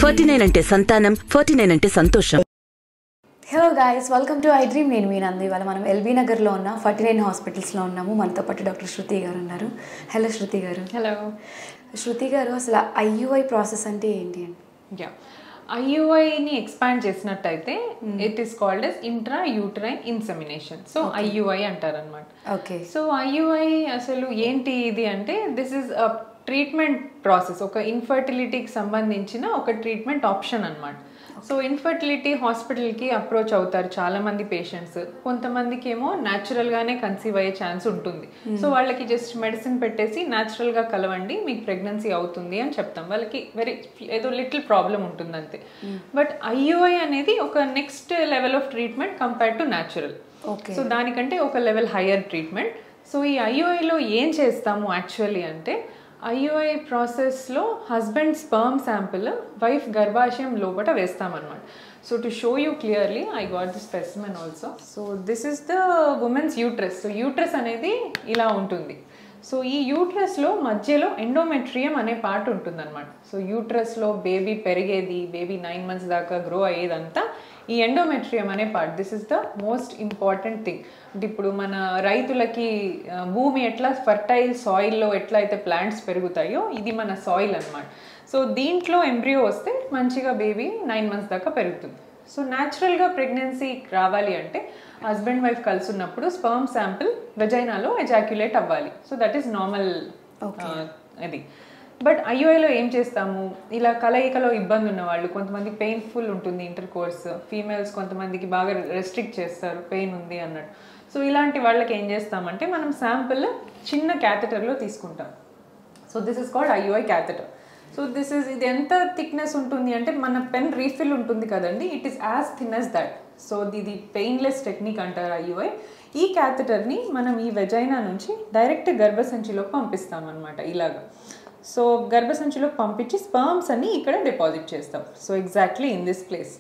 Forty nine అంటే సంతానం forty nine అంటే సంతోషం hello guys welcome to I dream నేను మీ నంది ఇవాళ మనం ఎల్బీ నగర్లో ఉన్న ఫార్టీ నైన్ హాస్పిటల్స్లో ఉన్నాము మనతో పాటు డాక్టర్ శృతి గారు ఉన్నారు హలో శృతి గారు హలో శృతి గారు అసలు ఐయుఐ ప్రాసెస్ అంటే ఏంటి అండి యా ఐయుఐని ఎక్స్పాండ్ చేసినట్టయితే it is called as intra uterine insemination so IUI అంటారనమాట ఓకే సో ఐయుఐ అసలు ఏంటి ఇది అంటే this is a treatment process ఒక ఇన్ఫర్టిలిటీకి సంబంధించిన ఒక ట్రీట్మెంట్ ఆప్షన్ అన్నమాట సో ఇన్ఫర్టిలిటీ హాస్పిటల్కి అప్రోచ్ అవుతారు చాలా మంది పేషెంట్స్ కొంతమందికి ఏమో న్యాచురల్గానే కన్సీవ్ అయ్యే ఛాన్స్ ఉంటుంది సో వాళ్ళకి జస్ట్ మెడిసిన్ పెట్టేసి న్యాచురల్గా కలవండి మీకు ప్రెగ్నెన్సీ అవుతుంది అని చెప్తాం వాళ్ళకి వెరీ ఏదో లిటిల్ ప్రాబ్లం ఉంటుంది అంతే బట్ ఐయుఐ అనేది ఒక next level of treatment compare to natural okay so దానికంటే ఒక లెవెల్ హయ్యర్ ట్రీట్మెంట్ సో ఈ ఐయుఐలో ఏం చేస్తాము యాక్చువల్లీ అంటే ఐయుఐ ప్రాసెస్లో హస్బెండ్ స్పర్మ్ శాంపిల్ వైఫ్ గర్భాశయం లోపల వేస్తామన్నమాట so to show you clearly I got the specimen also so this is the women's uterus so uterus అనేది ఇలా ఉంటుంది సో ఈ యూట్రస్లో మధ్యలో ఎండోమెట్రియం అనే పార్ట్ ఉంటుందన్నమాట సో యూట్రస్లో బేబీ పెరిగేది బేబీ నైన్ మంత్స్ దాకా గ్రో అయ్యేదంతా ఈ ఎండోమెట్రియం అనే part this is the most important thing అంటే ఇప్పుడు మన రైతులకి ఆ, భూమి ఎట్లా ఫర్టైల్ సాయిల్లో ఎట్లా అయితే ప్లాంట్స్ పెరుగుతాయో ఇది మన సాయిల్ అన్నమాట సో దీంట్లో ఎంబ్రియో వస్తే మంచిగా బేబీ నైన్ మంత్స్ దాకా పెరుగుతుంది సో న్యాచురల్గా ప్రెగ్నెన్సీ రావాలి అంటే హస్బెండ్ వైఫ్ కలిసి ఉన్నప్పుడు స్పర్మ్ శాంపిల్ వెజైనాలో ఎజాక్యులేట్ అవ్వాలి సో దట్ ఈస్ నార్మల్ అది బట్ ఐఓఐలో ఏం చేస్తాము ఇలా కలయికలో ఇబ్బంది ఉన్న వాళ్ళు కొంతమంది పెయిన్ఫుల్ ఉంటుంది ఇంటర్ కోర్స్ ఫీమేల్స్ కొంతమందికి బాగా రెస్ట్రిక్ట్ చేస్తారు పెయిన్ ఉంది అన్నట్టు సో ఇలాంటి వాళ్ళకి ఏం చేస్తామంటే మనం శాంపిల్ చిన్న క్యాథెటర్లో తీసుకుంటాం so this is called IUI catheter so this is ఇది ఎంత థిక్నెస్ ఉంటుంది అంటే మన పెన్ రీఫిల్ ఉంటుంది కదండి it is as thin as that so ఇది పెయిన్లెస్ టెక్నిక్ అంటారు ఐయుఐ ఈ క్యాథెటర్ని మనం ఈ వెజైనా నుంచి డైరెక్ట్ గర్భసంచిలోకి పంపిస్తాం అనమాట ఇలాగా సో గర్భసంచిలోకి పంపించి స్పర్మ్స్ అన్ని ఇక్కడ డిపాజిట్ చేస్తాం so exactly in this place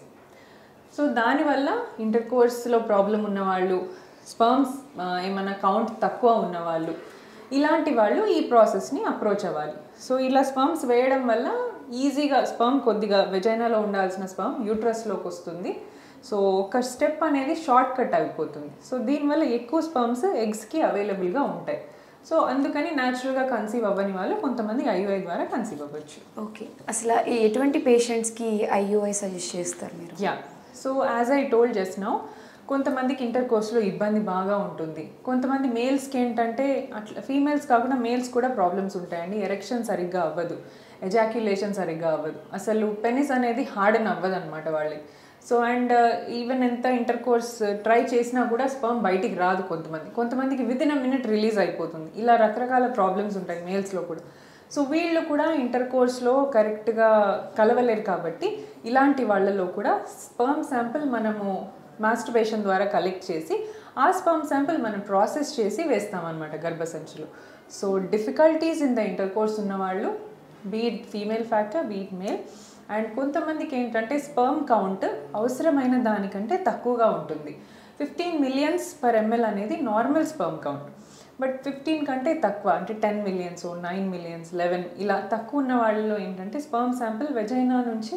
so దానివల్ల ఇంటర్ కోర్స్లో ప్రాబ్లం ఉన్నవాళ్ళు స్పర్మ్స్ ఏమైనా కౌంట్ తక్కువ ఉన్నవాళ్ళు ఇలాంటి వాళ్ళు ఈ ప్రాసెస్ని అప్రోచ్ అవ్వాలి సో ఇలా స్పర్మ్స్ వేయడం వల్ల ఈజీగా స్పర్మ్ కొద్దిగా వెజైనాలో ఉండాల్సిన స్పర్మ్ యూట్రస్లోకి వస్తుంది సో ఒక స్టెప్ అనేది షార్ట్ కట్ అయిపోతుంది సో దీనివల్ల ఎక్కువ స్పర్మ్స్ ఎగ్స్కి అవైలబుల్గా ఉంటాయి సో అందుకని న్యాచురల్గా కన్సీవ్ అవ్వని వాళ్ళు కొంతమంది ఐయుఐ ద్వారా కన్సీవ్ అవ్వచ్చు ఓకే అసలు ఈ ఎటువంటి పేషెంట్స్కి ఐయుఐ సజెస్ట్ చేస్తారు మీరు yeah so as I told just now కొంతమందికి ఇంటర్ కోర్స్లో ఇబ్బంది బాగా ఉంటుంది కొంతమంది మేల్స్కి ఏంటంటే అట్లా ఫీమేల్స్ కాకుండా మేల్స్ కూడా ప్రాబ్లమ్స్ ఉంటాయండి ఎరెక్షన్ సరిగ్గా అవ్వదు ఎజాక్యులేషన్ సరిగ్గా అవ్వదు అసలు పెనిస్ అనేది హార్డన్ అవ్వదు అనమాట వాళ్ళకి సో అండ్ ఈవెన్ ఎంత ఇంటర్ కోర్స్ ట్రై చేసినా కూడా స్పర్మ్ బయటికి రాదు కొంతమంది కొంతమందికి within a minute release అయిపోతుంది ఇలా రకరకాల ప్రాబ్లమ్స్ ఉంటాయి మేల్స్లో కూడా సో వీళ్ళు కూడా ఇంటర్ కోర్స్లో కరెక్ట్గా కలవలేరు కాబట్టి ఇలాంటి వాళ్ళలో కూడా స్పర్మ్ శాంపిల్ మనము మాస్టర్బేషన్ ద్వారా కలెక్ట్ చేసి ఆ స్పర్మ్ శాంపిల్ మనం ప్రాసెస్ చేసి వేస్తామన్నమాట గర్భసంచిలో so difficulties in the intercourse ఉన్నవాళ్ళు be it female factor be it male and కొంతమందికి ఏంటంటే స్పర్మ్ కౌంట్ అవసరమైన దానికంటే తక్కువగా ఉంటుంది ఫిఫ్టీన్ మిలియన్స్ పర్ ఎంఎల్ అనేది normal sperm count but fifteen కంటే తక్కువ అంటే ten millions nine millions eleven ఇలా తక్కువ ఉన్న వాళ్ళలో ఏంటంటే స్పర్మ్ శాంపిల్ వెజైనా నుంచి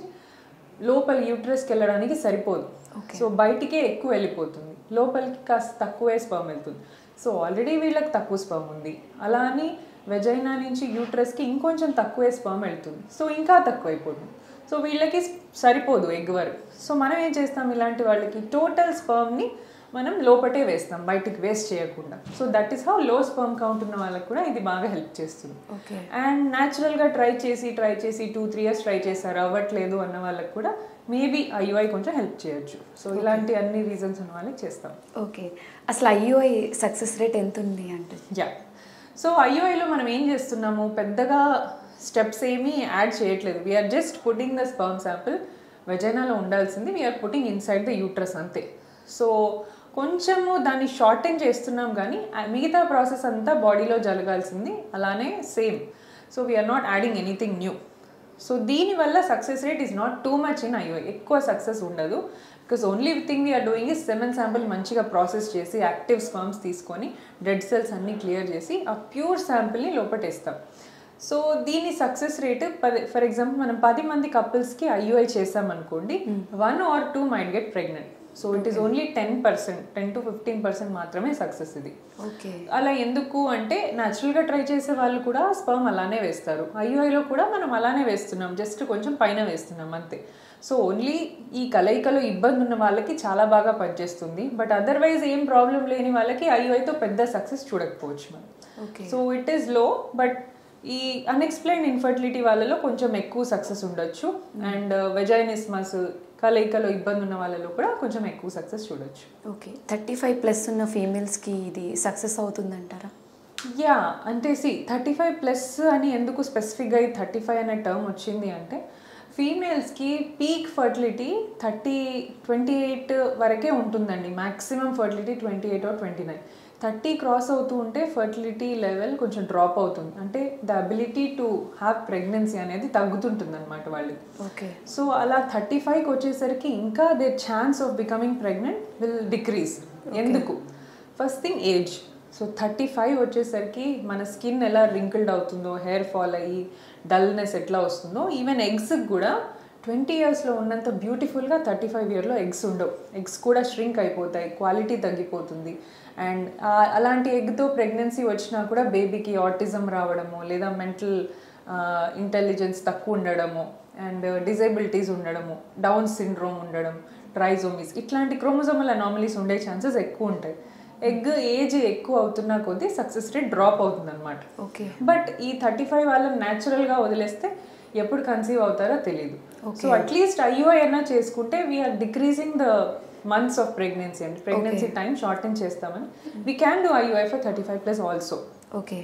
లోపల యూట్రస్కి వెళ్ళడానికి సరిపోదు సో బయటికే ఎక్కువ వెళ్ళిపోతుంది లోపలికి కాస్త తక్కువే స్పర్మ్ వెళ్తుంది సో ఆల్రెడీ వీళ్ళకి తక్కువ స్పర్మ్ ఉంది అలా అని వెజైనా నుంచి యూట్రస్కి ఇంకొంచెం తక్కువే స్పర్మ్ వెళ్తుంది సో ఇంకా తక్కువ అయిపోతుంది సో వీళ్ళకి సరిపోదు ఎగ్ వరకు సో మనం ఏం చేస్తాం ఇలాంటి వాళ్ళకి టోటల్ స్పర్మ్ని మనం లోపటే వేస్తాం బయటికి వేస్ట్ చేయకుండా so that is how low sperm count ఉన్న వాళ్ళకి కూడా ఇది బాగా హెల్ప్ చేస్తుంది ఓకే అండ్ న్యాచురల్గా ట్రై చేసి ట్రై చేసి టూ త్రీ ఇయర్స్ ట్రై చేశారు అవ్వట్లేదు అన్న వాళ్ళకి కూడా మేబీ ఐయుఐ కొంచెం హెల్ప్ చేయొచ్చు సో ఇలాంటి అన్ని రీజన్స్ ఉన్న వాళ్ళకి చేస్తాం ఓకే అసలు ఐయుఐ సక్సెస్ రేట్ ఎంత ఉంది అంటే యా సో ఐయుఐలో మనం ఏం చేస్తున్నాము పెద్దగా స్టెప్స్ ఏమీ యాడ్ చేయట్లేదు we are just putting the sperm sample వెజైనాలో ఉండాల్సింది we are putting inside the uterus అంతే సో కొంచెము దాన్ని షార్టెన్ చేస్తున్నాం కానీ ఆ మిగతా ప్రాసెస్ అంతా బాడీలో జరగాల్సింది అలానే same so we are not adding anything new so దీనివల్ల success rate is not too much in IUI ఎక్కువ సక్సెస్ ఉండదు because only thing we are doing is semen sample మంచిగా ప్రాసెస్ చేసి యాక్టివ్ స్పర్మ్స్ తీసుకొని డెడ్ సెల్స్ అన్నీ క్లియర్ చేసి ఆ pure శాంపిల్ని లోపటేస్తాం సో దీని సక్సెస్ రేట్ ఫర్ ఎగ్జాంపుల్ మనం పది మంది కపుల్స్కి ఐయుఐ చేసామనుకోండి one or two might get pregnant so it is only ten percent ten to fifteen percent మాత్రమే సక్సెస్ ఇది ఓకే అలా ఎందుకు అంటే న్యాచురల్గా ట్రై చేసే వాళ్ళు కూడా స్పర్మ్ అలానే వేస్తారు ఐయుఐలో కూడా మనం అలానే వేస్తున్నాం జస్ట్ కొంచెం పైన వేస్తున్నాం అంతే సో ఓన్లీ ఈ కలయికలో ఇబ్బంది ఉన్న వాళ్ళకి చాలా బాగా పనిచేస్తుంది బట్ అదర్వైజ్ ఏం ప్రాబ్లం లేని వాళ్ళకి ఐయుఐతో పెద్ద సక్సెస్ చూడకపోవచ్చు మనం okay so it is low but ఈ అన్ఎక్స్ప్లెయిన్ ఇన్ఫర్టిలిటీ వాళ్ళలో కొంచెం ఎక్కువ సక్సెస్ ఉండొచ్చు అండ్ వెజైనిస్మస్ కలయికలో ఇబ్బంది ఉన్న వాళ్ళలో కూడా కొంచెం ఎక్కువ సక్సెస్ చూడొచ్చు ఓకే థర్టీ ఫైవ్ ప్లస్ ఉన్న ఫీమేల్స్కి ఇది సక్సెస్ అవుతుందంటారా యా అంటే సి థర్టీ ఫైవ్ ప్లస్ అని ఎందుకు స్పెసిఫిక్గా ఈ థర్టీ ఫైవ్ అనే టర్మ్ వచ్చింది అంటే ఫీమేల్స్కి peak fertility thirty twenty eight వరకే ఉంటుందండి maximum fertility twenty eight or twenty nine thirty cross అవుతూ ఉంటే ఫర్టిలిటీ లెవెల్ కొంచెం డ్రాప్ అవుతుంది అంటే the ability to have pregnancy అనేది తగ్గుతుంటుంది అనమాట వాళ్ళకి ఓకే సో అలా థర్టీ ఫైవ్కి వచ్చేసరికి ఇంకా they chance of becoming pregnant will decrease ఎందుకు first thing age so thirty five వచ్చేసరికి మన స్కిన్ ఎలా రింకిల్డ్ అవుతుందో హెయిర్ ఫాల్ అయ్యి డల్నెస్ ఎట్లా వస్తుందో ఈవెన్ ఎగ్స్కి కూడా ట్వంటీ ఇయర్స్లో ఉన్నంత బ్యూటిఫుల్గా థర్టీ ఫైవ్ ఇయర్లో ఎగ్స్ ఉండవు ఎగ్స్ కూడా ష్రింక్ అయిపోతాయి క్వాలిటీ తగ్గిపోతుంది అండ్ అలాంటి ఎగ్తో ప్రెగ్నెన్సీ వచ్చినా కూడా బేబీకి ఆటిజం రావడము లేదా మెంటల్ ఇంటెలిజెన్స్ తక్కువ ఉండడము అండ్ డిజేబిలిటీస్ ఉండడము డౌన్ సిండ్రోమ్ ఉండడం ట్రైజోమిస్ ఇట్లాంటి క్రోమోజోమల్ అనామలీస్ ఉండే ఛాన్సెస్ ఎక్కువ ఉంటాయి ఎగ్ ఏజ్ ఎక్కువ అవుతున్న కొద్దీ సక్సెస్ రేట్ డ్రాప్ అవుతుంది అనమాట ఓకే బట్ ఈ థర్టీ ఫైవ్ వాళ్ళని న్యాచురల్గా వదిలేస్తే ఎప్పుడు కన్సీవ్ అవుతారో తెలియదు సో అట్లీస్ట్ ఐయుఐ అయినా చేసుకుంటే we are decreasing the months of pregnancy అండి ప్రెగ్నెన్సీ టైం షార్టెన్ చేస్తామని we can do IUI for thirty five plus also okay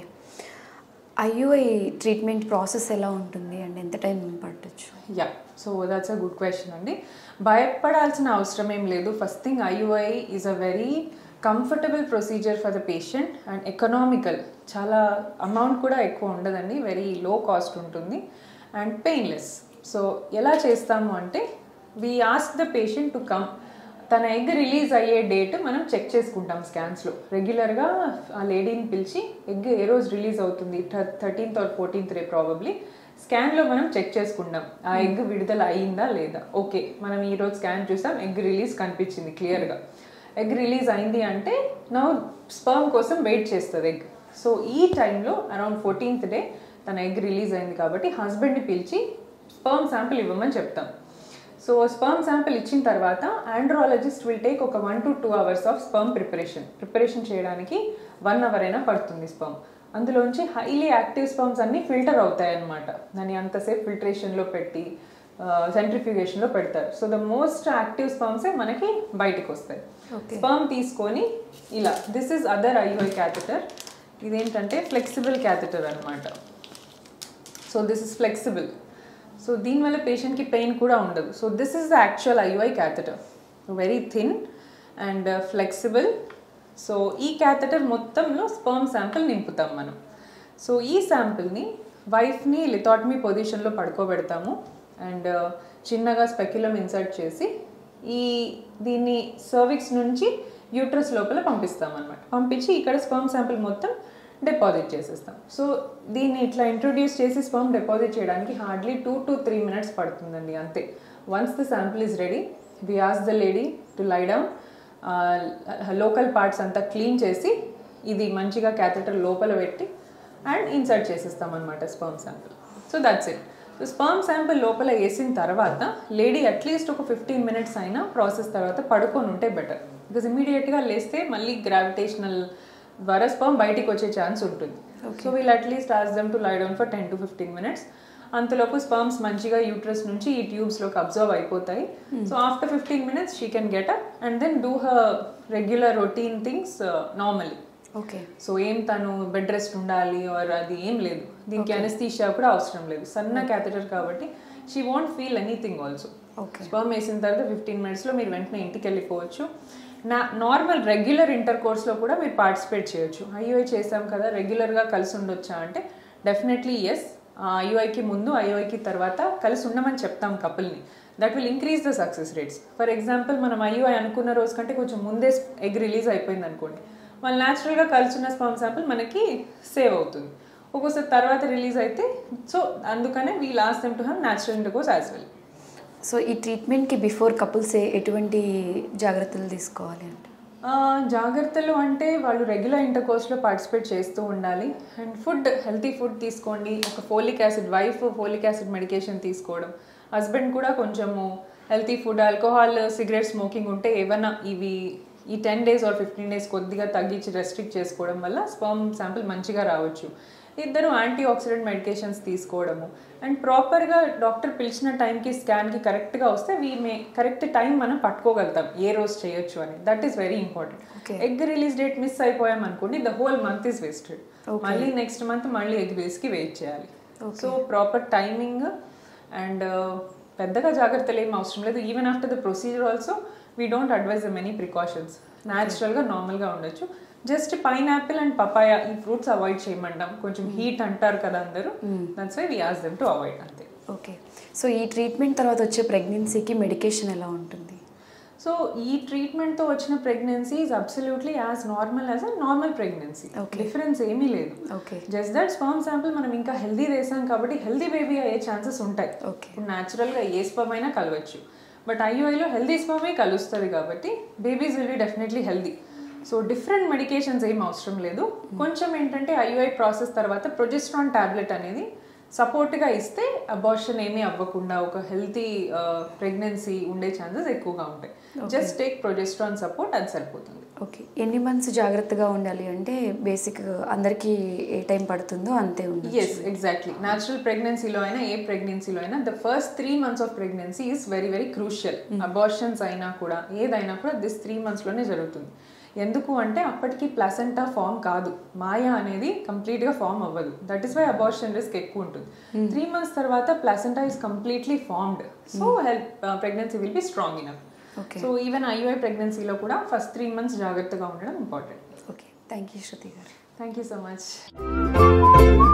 IUI treatment process ఎలా ఉంటుంది అండ్ ఎంత టైం పట్టచ్చు yeah so that's a good question అండి భయపడాల్సిన అవసరం ఏం లేదు first thing IUI is a very comfortable procedure for the patient and economical చాలా అమౌంట్ కూడా ఎక్కువ ఉండదండి వెరీ లో కాస్ట్ ఉంటుంది అండ్ పెయిన్లెస్ సో ఎలా చేస్తాము అంటే we ask the patient to come తన ఎగ్ రిలీజ్ అయ్యే డేట్ మనం చెక్ చేసుకుంటాం స్కాన్స్లో రెగ్యులర్గా ఆ లేడీని పిలిచి ఎగ్ ఏ రోజు రిలీజ్ అవుతుంది థర్టీన్త్ ఆర్ ఫోర్టీన్త్ రే ప్రాబబ్లీ స్కాన్లో మనం చెక్ చేసుకుంటాం ఆ ఎగ్ విడుదల అయిందా లేదా ఓకే మనం ఈరోజు స్కాన్ చూసాం ఎగ్ రిలీజ్ కనిపించింది క్లియర్గా ఎగ్ రిలీజ్ అయింది అంటే నా స్పర్మ్ కోసం వెయిట్ చేస్తుంది ఎగ్ సో ఈ టైంలో అరౌండ్ ఫోర్టీన్త్ డే తన ఎగ్ రిలీజ్ అయింది కాబట్టి హస్బెండ్ని పిలిచి స్పర్మ్ శాంపిల్ ఇవ్వమని చెప్తాం సో స్పర్మ్ శాంపిల్ ఇచ్చిన తర్వాత ఆండ్రాలజిస్ట్ విల్ టేక్ ఒక one to two hours of sperm preparation preparation చేయడానికి వన్ అవర్ అయినా పడుతుంది స్పర్మ్ అందులోంచి హైలీ యాక్టివ్ స్పర్మ్స్ అన్ని ఫిల్టర్ అవుతాయి అన్నమాట దాన్ని అంతసేపు ఫిల్టరేషన్లో పెట్టి సెంట్రిఫ్యూగేషన్లో పెడతారు సో ద మోస్ట్ యాక్టివ్ స్పర్మ్సే మనకి బయటకు వస్తాయి స్పర్మ్ తీసుకొని ఇలా this is other IUI catheter ఇదేంటంటే ఫ్లెక్సిబుల్ క్యాథెటర్ అనమాట so this is flexible so దీనివల్ల పేషెంట్కి పెయిన్ కూడా ఉండదు so this is the actual IUI catheter very thin and flexible so ఈ క్యాథెటర్ మొత్తంలో స్పర్మ్ శాంపిల్ నింపుతాం మనం సో ఈ శాంపిల్ని వైఫ్ని లిథాటమీ పొజిషన్లో పడుకోబెడతాము అండ్ చిన్నగా స్పెక్యులం ఇన్సర్ట్ చేసి ఈ దీన్ని సర్విక్స్ నుంచి యూట్రస్ లోపల పంపిస్తాం అనమాట పంపించి ఇక్కడ స్పర్మ్ శాంపిల్ మొత్తం డిపాజిట్ చేసేస్తాం సో దీన్ని ఇట్లా ఇంట్రొడ్యూస్ చేసి స్పర్మ్ డిపాజిట్ చేయడానికి hardly two to three minutes పడుతుందండి అంతే once the sample is ready we ask the lady to lie down local parts అంతా క్లీన్ చేసి ఇది మంచిగా క్యాథెటర్ లోపల పెట్టి అండ్ ఇన్సర్ట్ చేసేస్తాం అనమాట sperm sample so that's it so sperm sample లోపల వేసిన తర్వాత లేడీ అట్లీస్ట్ ఒక ఫిఫ్టీన్ మినిట్స్ అయినా ప్రాసెస్ తర్వాత పడుకొని ఉంటే బెటర్ బికాజ్ ఇమీడియట్గా లేస్తే మళ్ళీ గ్రావిటేషనల్ ద్వారా స్పర్మ్ బయటికి వచ్చే ఛాన్స్ ఉంటుంది సో వీళ్ళు at least ask them to lie down for ten to fifteen minutes అంతలోపు స్పర్మ్స్ మంచిగా యూట్రస్ నుంచి ఈ ట్యూబ్స్లోకి అబ్జర్వ్ అయిపోతాయి so after fifteen minutes she can get up and then do her regular routine things normally okay so ఏం తను bed rest ఉండాలి are అది ఏం లేదు దీనికి అనస్థీషియా కూడా అవసరం లేదు సన్న క్యాథెటర్ కాబట్టి she won't feel anything also okay sperm వేసిన తర్వాత ఫిఫ్టీన్ మినిట్స్లో మీరు వెంటనే ఇంటికి వెళ్ళిపోవచ్చు నా నార్మల్ రెగ్యులర్ ఇంటర్ కోర్స్లో కూడా మీరు పార్టిసిపేట్ చేయొచ్చు ఐయుఐ చేసాం కదా రెగ్యులర్గా కలిసి ఉండొచ్చా అంటే డెఫినెట్లీ ఎస్ ఐయుఐకి ముందు ఐయుఐకి తర్వాత కలిసి ఉండమని చెప్తాం కపుల్ని that will increase the success rates for example మనం ఐయుఐ అనుకున్న రోజు కంటే కొంచెం ముందే ఎగ్ రిలీజ్ అయిపోయింది అనుకోండి వాళ్ళు న్యాచురల్గా కలిసి ఉన్న స్పర్మ్ శాంపుల్ మనకి సేవ్ అవుతుంది ఒక్కోసారి తర్వాత రిలీజ్ అయితే సో అందుకనే we last them to have natural intercourse as well so ఈ ట్రీట్మెంట్కి బిఫోర్ కపుల్స్ ఎటువంటి జాగ్రత్తలు తీసుకోవాలి అంటే ఆ, జాగ్రత్తలు అంటే వాళ్ళు రెగ్యులర్ ఇంటర్ కోర్స్లో పార్టిసిపేట్ చేస్తూ ఉండాలి అండ్ ఫుడ్ హెల్తీ ఫుడ్ తీసుకోండి ఒక folic acid wife folic acid medication తీసుకోవడం హస్బెండ్ కూడా కొంచెము healthy food alcohol cigarette smoking ఉంటే ఏమైనా ఇవి ఈ ten days or fifteen days కొద్దిగా తగ్గించి రెస్ట్రిక్ట్ చేసుకోవడం వల్ల స్పర్మ్ శాంపిల్ మంచిగా రావచ్చు ఇద్దరు యాంటీ ఆక్సిడెంట్ మెడికేషన్స్ తీసుకోవడము అండ్ ప్రాపర్గా డాక్టర్ పిలిచిన టైంకి స్కాన్కి కరెక్ట్గా వస్తే వీ మే కరెక్ట్ టైం మనం పట్టుకోగలుగుతాం ఏ రోజు చేయొచ్చు అని that is very important Okay. Egg release date miss అయిపోయాం అనుకోండి the whole month is wasted మళ్ళీ నెక్స్ట్ మంత్ మళ్ళీ ఎగ్ రిలీజ్కి వెయిట్ చేయాలి సో ప్రాపర్ టైమింగ్ అండ్ పెద్దగా జాగ్రత్తలు ఏం అవసరం లేదు even after the procedure also we don't advise the many precautions న్యాచురల్గా నార్మల్గా ఉండొచ్చు just pineapple and papaya ఈ ఫ్రూట్స్ అవాయిడ్ చేయమంటాం కొంచెం హీట్ అంటారు కదా అందరూ that's why we ask them to avoid అంతే ఓకే సో ఈ ట్రీట్మెంట్ తర్వాత వచ్చే ప్రెగ్నెన్సీకి మెడికేషన్ ఎలా ఉంటుంది సో ఈ ట్రీట్మెంట్తో వచ్చిన pregnancy is absolutely as normal as a normal pregnancy Okay. Difference ఏమీ లేదు okay just that sperm sample మనం ఇంకా హెల్దీ వేసాం కాబట్టి హెల్దీ బేబీ అయ్యే ఛాన్సెస్ ఉంటాయి Okay. ఇప్పుడు న్యాచురల్గా ఏ స్పర్మ్ అయినా కలవచ్చు బట్ ఐయుఐలో హెల్దీ స్పర్మే కలుస్తుంది కాబట్టి babies will be definitely healthy so different medications ఏం అవసరం లేదు కొంచెం ఏంటంటే ఐయుఐ ప్రాసెస్ తర్వాత ప్రొజెస్ట్రాన్ టాబ్లెట్ అనేది సపోర్ట్గా ఇస్తే అబార్షన్ ఏమీ అవ్వకుండా ఒక హెల్తీ ప్రెగ్నెన్సీ ఉండే ఛాన్సెస్ ఎక్కువగా ఉంటాయి జస్ట్ టేక్ ప్రొజెస్ట్రాన్ సపోర్ట్ అది సరిపోతుంది ఓకే ఎన్ని మంత్స్ జాగ్రత్తగా ఉండాలి అంటే బేసిక్ అందరికీ ఏ టైం పడుతుందో అంతే ఉంది ఎస్ ఎగ్జాక్ట్లీ న్యాచురల్ ప్రెగ్నెన్సీలో అయినా ఏ ప్రెగ్నెన్సీలో అయినా the first three months of pregnancy is very very crucial abortions అయినా కూడా ఏదైనా కూడా దిస్ త్రీ మంత్స్లోనే జరుగుతుంది ఎందుకు అంటే అప్పటికి ప్లసెంటా ఫామ్ కాదు మాయా అనేది కంప్లీట్గా ఫామ్ అవ్వదు that is why abortion risk ఎక్కువ ఉంటుంది త్రీ మంత్స్ తర్వాత placenta is completely formed so help pregnancy will be strong enough Okay. So even IUI ప్రెగ్నెన్సీలో కూడా ఫస్ట్ త్రీ మంత్స్ జాగ్రత్తగా ఉండడం important okay thank you Shruti గారు థ్యాంక్ యూ సో మచ్